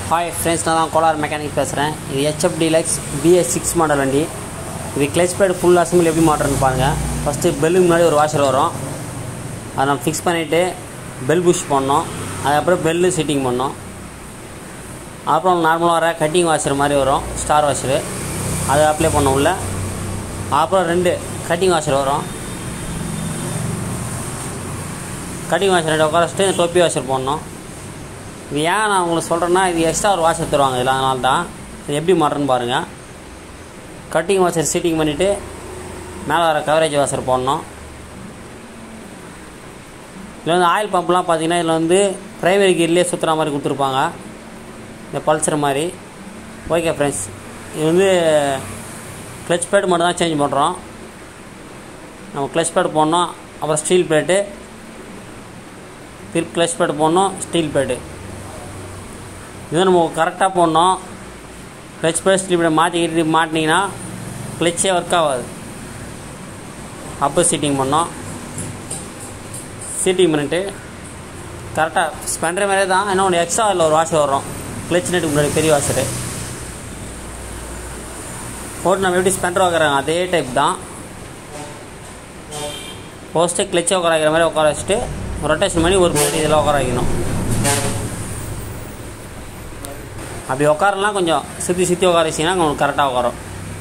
hi friends நான் தான் Kolar mechanic பேசுகிறேன் இது HF deluxe BS six model வண்டி இது கிளச் பேட் ஃபுல் அசம்பிள் எப்படி மாட்டுறன்னு பாருங்கள் ஃபஸ்ட்டு பெல்லுக்கு முன்னாடி ஒரு வாஷர் வரும் அதை நம்ம ஃபிக்ஸ் பண்ணிவிட்டு பெல் புஷ் பண்ணோம் அதுக்கப்புறம் பெல்லு செட்டிங் பண்ணோம் அப்புறம் நார்மலாக வர கட்டிங் வாஷர் மாதிரி வரும் ஸ்டார் வாஷரு அதை அப்ளை பண்ண உள்ள அப்புறம் ரெண்டு கட்டிங் வாஷர் வரும் கட்டிங் வாஷர் ரெண்டு உட்கார வச்சுட்டு டொப்பி வாஷர் போடணும் இது ஏன் நான் உங்களுக்கு சொல்கிறேன்னா இது எக்ஸ்ட்ரா ஒரு வாஷர் தருவாங்க இதில் அதனால தான் இது எப்படி மாட்டுறன்னு பாருங்கள் கட்டிங் வாஷர் சீட்டிங் பண்ணிவிட்டு மேலே வர கவரேஜ் வாஷர் போடணும் இதில் வந்து ஆயில் பம்ப்லாம் பார்த்தீங்கன்னா இதில் வந்து ப்ரைமரி கீர்லேயே சுற்றுற மாதிரி கொடுத்துருப்பாங்க இந்த பல்சர் மாதிரி ஓகே ஃப்ரெண்ட்ஸ் இது வந்து கிளச் பேட் மட்டும் தான் சேஞ்ச் பண்ணுறோம் நம்ம கிளச் பேட் போடணும் அப்புறம் ஸ்டீல் பிளேட்டு திருப்பி கிளச் பேட் போடணும் ஸ்டீல் பேடு இது நம்ம கரெக்டாக போடணும் கிளச் பேட் ஸ்டீல் பேட் மாற்றிக்கிட்டு மாட்டினீங்கன்னா கிளச்சே ஒர்க் ஆகாது அப்போ சீட்டிங் பண்ணோம் சீட்டிங் பண்ணிட்டு கரெக்டாக ஸ்பெண்டர் மாதிரியே தான் இன்னும் ஒன்று எக்ஸ்ட்ரா அதில் ஒரு வாஷர் வரும் கிளச் நெட்டுக்கு முன்னாடி பெரிய வாஷரு போட்டு நம்ம எப்படி ஸ்பெண்டர் வைக்கிறாங்க அதே டைப் தான் போஸ்ட்டு கிளச்சை உட்கார வைக்கிற மாதிரி உட்கார வச்சுட்டு ரொட்டேஷன் பண்ணி ஒரு பிளேட் இதில் உட்கார வைக்கணும் அப்படி உட்காரலாம் கொஞ்சம் சுற்றி சுற்றி உட்கார வச்சிங்கன்னா உங்களுக்கு கரெக்டாக உட்காரும்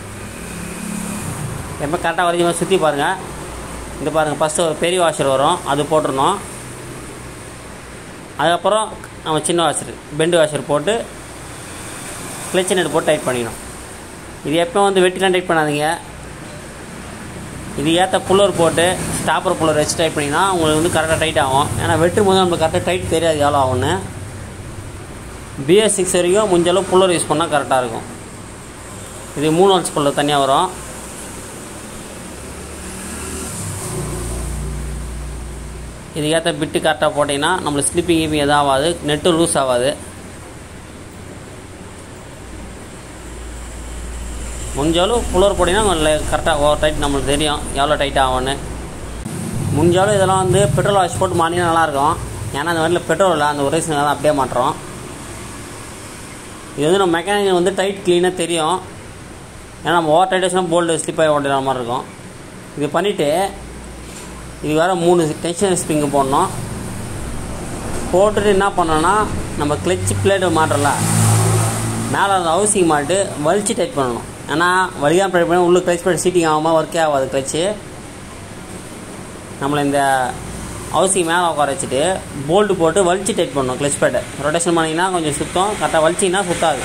எப்போ கரெக்டாக வரைக்கும் சுற்றி பாருங்கள் இந்த பாருங்கள் ஃபஸ்ட்டு ஒரு பெரிய வாஷர் வரும் அது போட்டுருணும் அதுக்கப்புறம் நம்ம சின்ன வாஷர் பெண்டு வாஷர் போட்டு கிளச் நெட் போட்டு டைட் பண்ணிடணும் இது எப்போ வந்து வெட்டிலாம் டைட் பண்ணாதீங்க இது ஏற்ற புல்லர் போட்டு ஸ்டாப்பர் புல்லர் வச்சு டைட் பண்ணிங்கன்னா உங்களுக்கு வந்து கரெக்டாக டைட் ஆகும் ஏன்னா வெட்டும் போது நம்மளுக்கு கரெக்டாக டைட் தெரியாது எவ்வளோ ஆகும்னு பிஎஸ் சிக்ஸ் வரைக்கும் முடிஞ்சளவு புல்லர் யூஸ் பண்ணால் கரெக்டாக இருக்கும் இது மூணு வாட்ஸ் புல்லர் தனியாக வரும் இது ஏற்ற பிட்டு கரெக்டாக போட்டிங்கன்னா நம்மளுக்கு ஸ்லிப்பிங் கீப்பிங் எதுவும் ஆகாது நெட்டு லூஸ் ஆகாது முடிஞ்சாலும் புலர் போட்டிங்கன்னா கொஞ்சம் கரெக்டாக ஓவர் டைட் நம்மளுக்கு தெரியும் எவ்வளோ டைட் ஆகும்னு முடிஞ்சாலும் இதெல்லாம் வந்து பெட்ரோல் வாஷ் போட்டு மாட்டினா நல்லாயிருக்கும் ஏன்னா அந்த வண்டியில் பெட்ரோல் இல்லை அந்த ஒரு ரீசன் தான் அப்படியே மாட்டுறோம் இது வந்து நம்ம மெக்கானிக் வந்து டைட் க்ளீனாக தெரியும் ஏன்னா நம்ம ஓவர் டைட் வச்சுனா போல்டு ஸ்லிப் ஆகி ஓட்டுற மாதிரி இருக்கும் இது பண்ணிவிட்டு இது வேறு மூணு டென்ஷன் ஸ்ப்ரிங்கு போடணும் போட்டுட்டு என்ன பண்ணோன்னா நம்ம கிளச் பிளேட்டு மாட்டுறல மேலே அந்த ஹவுசிங் மாட்டு வலிச்சு டைட் பண்ணணும் ஏன்னா வலியாக டைட் பண்ணி உள்ள கிளச் பிளேட் சீட்டிங் ஆகாமல் ஒர்க்கே ஆகாது கிளச்சு நம்மளை இந்த ஹவுசிங் மேலே உட்கார வச்சுட்டு போல்ட்டு போட்டு வலிச்சு டைட் பண்ணணும் கிளச் பேட்டை ரொட்டேஷன் பண்ணிங்கன்னா கொஞ்சம் சுத்தம் கரெக்டாக வலிச்சிங்கன்னா சுத்தாது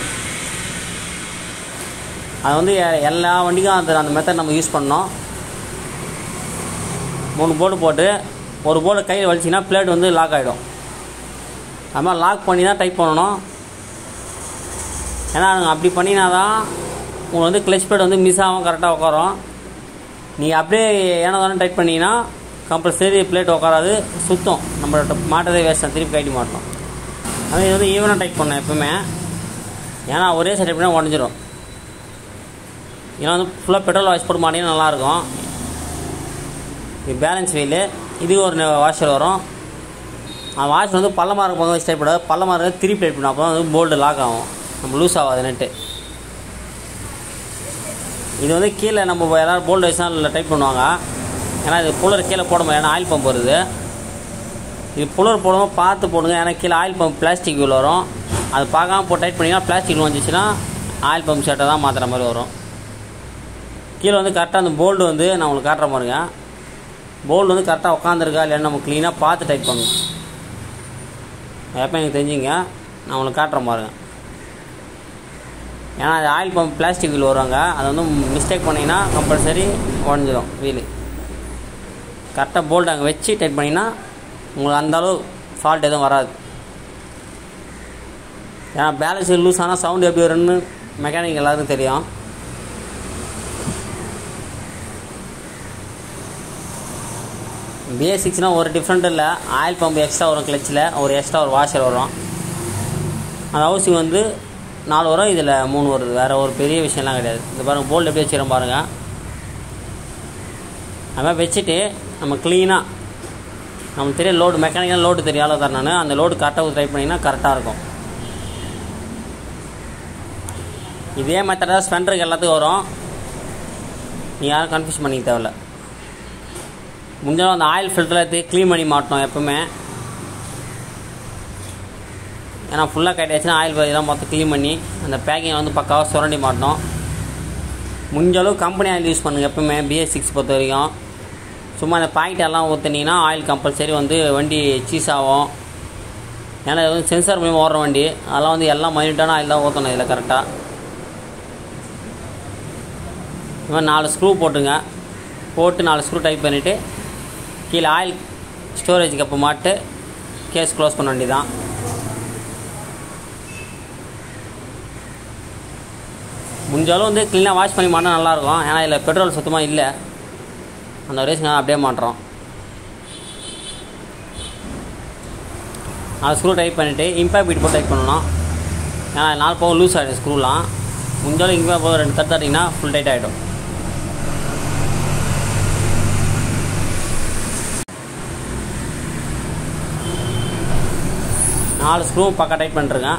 அது வந்து எல்லா வண்டிக்கும் அந்த அந்த மெத்தட் நம்ம யூஸ் பண்ணோம் மூணு போர்டு போட்டு ஒரு போர்டு கையில் வலிச்சிங்கன்னா பிளேட் வந்து லாக் ஆகிடும் அது மாதிரி லாக் பண்ணி தான் டைப் பண்ணணும் ஏன்னா அப்படி பண்ணினா தான் உங்களுக்கு வந்து கிளச் பேட் வந்து மிஸ் ஆகாமல் கரெக்டாக உட்காரும் நீங்கள் அப்படியே ஏன்னா தானே டைட் பண்ணிங்கன்னா கம்பல்சரி பிளேட் உட்காராது சுத்தம் நம்மளோட மாட்டதே வேஸ்ட் தான் திருப்பி கைட்டி மாட்டோம் அதே இது வந்து ஈவனாக டைட் பண்ணோம் எப்பவுமே ஏன்னா ஒரே சைட் பண்ணால் உடஞ்சிரும் ஏன்னா வந்து ஃபுல்லாக பெட்ரோல் வாஷ் போட்டு மாட்டிங்கன்னா நல்லாயிருக்கும் இது பேலன்ஸ் வீலு இது ஒரு வாஷர் வரும் அந்த வாஷர் வந்து பள்ளமாக இருக்கும் போது வச்சு டைப் பண்ணாது பள்ளமாக இருக்க திருப்பி டைப் பண்ணோம் அப்போ வந்து போல்டு லாக் ஆகும் நம்ம லூஸ் ஆகாது நெட்டு இது வந்து கீழே நம்ம எல்லோரும் போல்டு வச்சுனா இல்லை டைப் பண்ணுவாங்க ஏன்னா இது புலர் கீழே போட முடியாது ஏன்னா ஆயில் பம்ப் வருது இது புலர் போடும்போது பார்த்து போடுங்க ஏன்னா கீழே ஆயில் பம்ப் பிளாஸ்டிக் வீல் வரும் அது பார்க்காம போட்டு டைட் பண்ணிங்கன்னா பிளாஸ்டிக் வந்துச்சுன்னா ஆயில் பம்ப் ஷர்ட்டை தான் மாற்றுற மாதிரி வரும் கீழே வந்து கரெக்டாக அந்த போல்டு வந்து நான் உங்களுக்கு காட்டுற பாருங்க போல்டு வந்து கரெக்டாக உட்காந்துருக்கா இல்லைன்னு நம்ம க்ளீனாக பார்த்து டைட் பண்ணணும் எப்போ எனக்கு தெரிஞ்சுங்க நான் உங்களுக்கு காட்டுறேன் பாருங்க ஏன்னா அது ஆயில் பம்ப் பிளாஸ்டிக் வீல் வருவாங்க அதை வந்து மிஸ்டேக் பண்ணிங்கன்னா கம்பல்சரி உடஞ்சிடும் வீலு கரெக்டாக போல்டு அங்கே வச்சு டைட் பண்ணிங்கன்னா உங்களுக்கு அந்தளவு ஃபால்ட் எதுவும் வராது ஏன்னா பேலன்ஸ் லூஸ் ஆனால் சவுண்டு எப்படி வரும்னு மெக்கானிக் எல்லாருக்கும் தெரியும் பேசிக்ஸ்னால் ஒரு டிஃப்ரெண்ட் இல்லை ஆயில் பம்ப் எக்ஸ்ட்ரா வரும் கிளச்சில் ஒரு எக்ஸ்ட்ரா ஒரு வாஷர் வரும் அந்த ஹவுசிங் வந்து நாலு வரும் இதில் மூணு வருது வேறு ஒரு பெரிய விஷயம்லாம் கிடையாது இந்த பாருங்கள் போல்டு எப்படி வச்சுக்கிறோம் பாருங்கள் அது மாதிரி வச்சுட்டு நம்ம க்ளீனாக நமக்கு தெரியும் லோடு மெக்கானிக்கல் லோடு தெரியும் எவ்வளோ தரணும் அந்த லோடு கரெக்டாக ட்ரை பண்ணிங்கன்னா கரெக்டாக இருக்கும் இதே மெத்தட் தான் ஸ்பெண்டருக்கு எல்லாத்துக்கும் வரும் நீ யாரும் கன்ஃபியூஸ் பண்ணிக்க தேவையில்ல முடிஞ்சாலும் அந்த ஆயில் ஃபில்டரில் எடுத்து க்ளீன் பண்ணி மாட்டணும் எப்பவுமே ஏன்னா ஃபுல்லாக கட்டியாச்சுன்னா ஆயில் இதெல்லாம் மொத்தம் க்ளீன் பண்ணி அந்த பேக்கிங்கை வந்து பக்காவாக சுரண்டி மாட்டணும் முடிஞ்ச அளவு கம்பெனி ஆயில் யூஸ் பண்ணுங்கள் எப்பவுமே பிஎஸ் சிக்ஸ் பொறுத்த வரைக்கும் சும்மா அந்த பாக்கெட் எல்லாம் ஊற்றுனீங்கன்னா ஆயில் கம்பல்சரி வந்து வண்டி சீஸ் ஆகும் ஏன்னா இது வந்து சென்சார் மூலியமாக ஓடுற வண்டி அதெல்லாம் வந்து எல்லாம் மைனியூட்டான ஆயில் தான் ஊற்றணும் இதில் கரெக்டாக இது மாதிரி நாலு ஸ்க்ரூ போட்டுங்க போட்டு நாலு ஸ்க்ரூ டைப் பண்ணிவிட்டு கீழே ஆயில் ஸ்டோரேஜ் கப்பு மாட்டு கேஸ் க்ளோஸ் பண்ண வேண்டியதான் முடிஞ்சாலும் வந்து க்ளீனாக வாஷ் பண்ணி மாட்டினா நல்லாயிருக்கும் ஏன்னா இதில் பெட்ரோல் சுத்தமாக இல்லை அந்த ரேஷன் அப்படியே மாட்டுறோம் நாலு ஸ்க்ரூ டைப் பண்ணிவிட்டு இம்பேக்ட் பீட் போட்டு டைப் பண்ணணும் ஏன்னா நாலு போக லூஸ் ஆகிடும் ஸ்க்ரூலாம் முடிஞ்சாலும் இங்கே போக ரெண்டு தட்டு தட்டிங்கன்னா ஃபுல் டைட் ஆகிடும் நாலு ஸ்க்ரூ பக்கம் டைட் பண்ணிருக்கேன்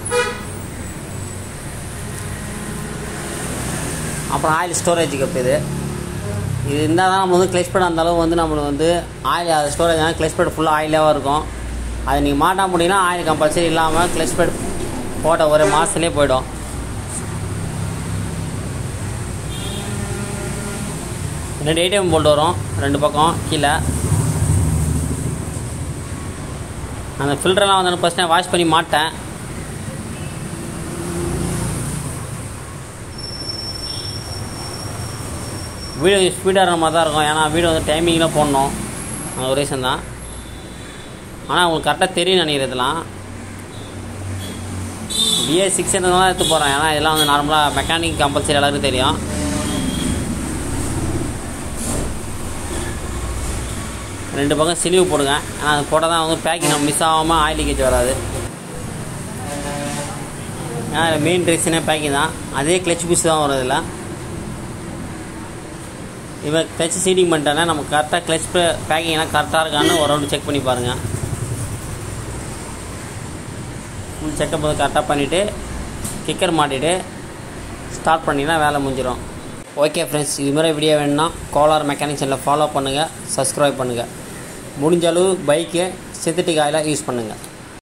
அப்புறம் ஆயில் ஸ்டோரேஜ் கப் இது இது இருந்தால் தான் நம்ம வந்து கிளச் பேட் அந்த அளவு வந்து நம்மளுக்கு வந்து ஆயில் அது ஸ்டோரேஜ் ஆனால் கிளச் பேட் ஃபுல்லாக ஆயிலாக இருக்கும் அது நீங்கள் மாட்ட முடியும்னா ஆயில் கம்பல்சரி இல்லாமல் கிளச் பேட் போட்ட ஒரு மாதத்துலேயே போயிடும் ரெண்டு ஏடிஎம் போல்ட் வரும் ரெண்டு பக்கம் கீழே அந்த ஃபில்டர்லாம் வந்து ஃபஸ்ட் நான் வாஷ் பண்ணி மாட்டேன் வீடியோ ஸ்பீடாக இருக்கிற மாதிரி தான் இருக்கும் ஏன்னா வீடியோ வந்து டைமிங்கில் போடணும் அந்த ஒரு ரீசன் தான் ஆனால் உங்களுக்கு கரெக்டாக தெரியும் நினைக்கிறதுலாம் பிஏ சிக்ஸ் தான் எடுத்து போகிறேன் ஏன்னா இதெல்லாம் வந்து நார்மலாக மெக்கானிக் கம்பல்சரி எல்லாருக்கும் தெரியும் ரெண்டு பக்கம் சிலிவு போடுங்க ஏன்னா அது போட்டால் தான் வந்து பேக்கிங் மிஸ் ஆகாமல் ஆயில் லீக்கேஜ் வராது ஏன்னா மெயின் ரீசனே பேக்கிங் தான் அதே கிளச் பீஸ் தான் வரும் இதில் இவன் கிளச் சீடிங் பண்ணிட்டானே நம்ம கரெக்டாக கிளச் பேக்கிங்லாம் கரெக்டாக இருக்கான்னு ஒரு ரவுண்டு செக் பண்ணி பாருங்கள் ஃபுல் செக்கப் வந்து கரெக்டாக பண்ணிவிட்டு கிக்கர் மாட்டிட்டு ஸ்டார்ட் பண்ணிங்கன்னா வேலை முடிஞ்சிடும் ஓகே ஃப்ரெண்ட்ஸ் இது மாதிரி வீடியோ வேணும்னா கோலார் மெக்கானிக் சேனலை ஃபாலோ பண்ணுங்கள் சப்ஸ்கிரைப் பண்ணுங்கள் முடிஞ்ச அளவு பைக்கு சிந்தட்டிக் ஆயிலாக யூஸ் பண்ணுங்கள்